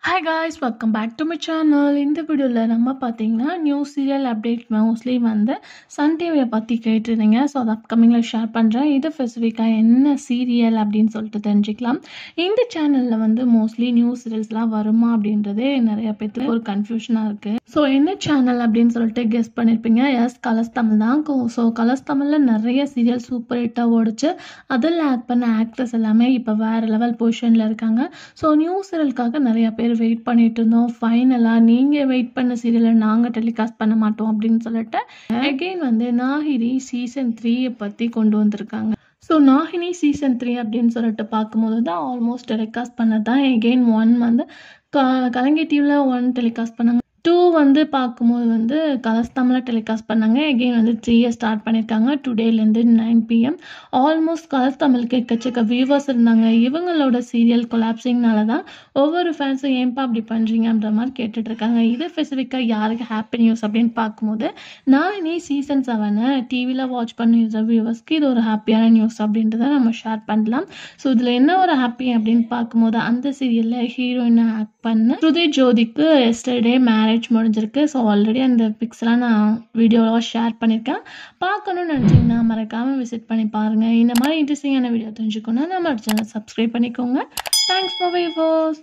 hi guys welcome back to my channel இந்த வீடியோவில் நம்ம பார்த்தீங்கன்னா நியூ சீரியல் அப்டேட் மோஸ்ட்லி வந்து சன் டிவியை பற்றி கேட்டிருந்தீங்க ஸோ அது அப்கமிங்கில் ஷேர் பண்ணுறேன் இது ஸ்பெசிஃபிக்காக என்ன சீரியல் அப்படின்னு சொல்லிட்டு தெரிஞ்சுக்கலாம் இந்த சேனலில் வந்து மோஸ்ட்லி நியூ சீரியல்ஸ்லாம் வருமா அப்படின்றதே நிறைய பேருக்கு ஒரு கன்ஃபியூஷனாக இருக்குது ஸோ என்ன சேனல் அப்படின்னு சொல்லிட்டு கெஸ் பண்ணியிருப்பீங்க எஸ் கலர்ஸ் தமிழ் தான் ஸோ கலர்ஸ் தமிழில் நிறைய சீரியல் சூப்பர் ஹிட்டாக ஓடிச்சு அதில் ஆக்ட் பண்ண ஆக்டர்ஸ் எல்லாமே இப்போ வேறு லெவல் பொசிஷனில் இருக்காங்க ஸோ நியூ சீரியலுக்காக நிறைய பேர் வெயிட் பண்ணிட்டு இருந்தோம் ஃபைனலாக நீங்கள் வெயிட் பண்ண சீரியலை நாங்கள் டெலிகாஸ்ட் பண்ண மாட்டோம் அப்படின்னு சொல்லிட்டு அகெயின் வந்து நாகிரி சீசன் த்ரீயை பற்றி கொண்டு வந்திருக்காங்க ஸோ நாகினி சீசன் த்ரீ அப்படின்னு சொல்லிட்டு பார்க்கும்போது தான் ஆல்மோஸ்ட் டெலிகாஸ்ட் பண்ணது தான் எகெயின் ஒன் வந்து க கலைஞர் டிவியில் ஒன் டெலிகாஸ்ட் பண்ணாங்க டூ வந்து பார்க்கும்போது வந்து கலர்ஸ் தமிழில் டெலிகாஸ்ட் பண்ணாங்க எகெயின் வந்து த்ரீயை ஸ்டார்ட் பண்ணியிருக்காங்க டுடேலேருந்து நைன் பிஎம் ஆல்மோஸ்ட் கலர்ஸ் தமிழுக்கு எக்கச்சக்க வியூவர்ஸ் இருந்தாங்க இவங்களோட சீரியல் கொலாப்சிங்னால தான் ஒவ்வொரு ஃபேன்ஸும் ஏன்பா அப்படி பண்ணுறீங்கன்ற மாதிரி கேட்டுட்டு இருக்காங்க இது ஸ்பெசிஃபிக்காக யாருக்கு ஹாப்பி நியூஸ் அப்படின்னு பார்க்கும்போது நான் இனி சீசன் செவனை டிவியில் வாட்ச் பண்ணிடுற வியூவர்ஸ்க்கு இது ஒரு ஹாப்பியான நியூஸ் அப்படின்றத நம்ம ஷேர் பண்ணலாம் ஸோ இதில் என்ன ஒரு ஹாப்பி அப்படின்னு பார்க்கும்போது அந்த சீரியலில் ஹீரோயினை ஆக்ட் பண்ண ஸ்ருதி ஜோதிக்கு எஸ்டர்டே மேரேஜ் முடிஞ்சிருக்கு ஸோ ஆல்ரெடி அந்த பிக்ஸ்லாம் நான் வீடியோவில் ஷேர் பண்ணியிருக்கேன் பார்க்கணும்னு நினச்சிங்கன்னா மறக்காமல் விசிட் பண்ணி பாருங்கள் இந்த மாதிரி இன்ட்ரெஸ்டிங்கான வீடியோ தெரிஞ்சுக்கணும்னா நம்ம சேனல் சப்ஸ்கிரைப் பண்ணிக்கோங்க தேங்க்ஸ் ஃபார் வியூவர்ஸ்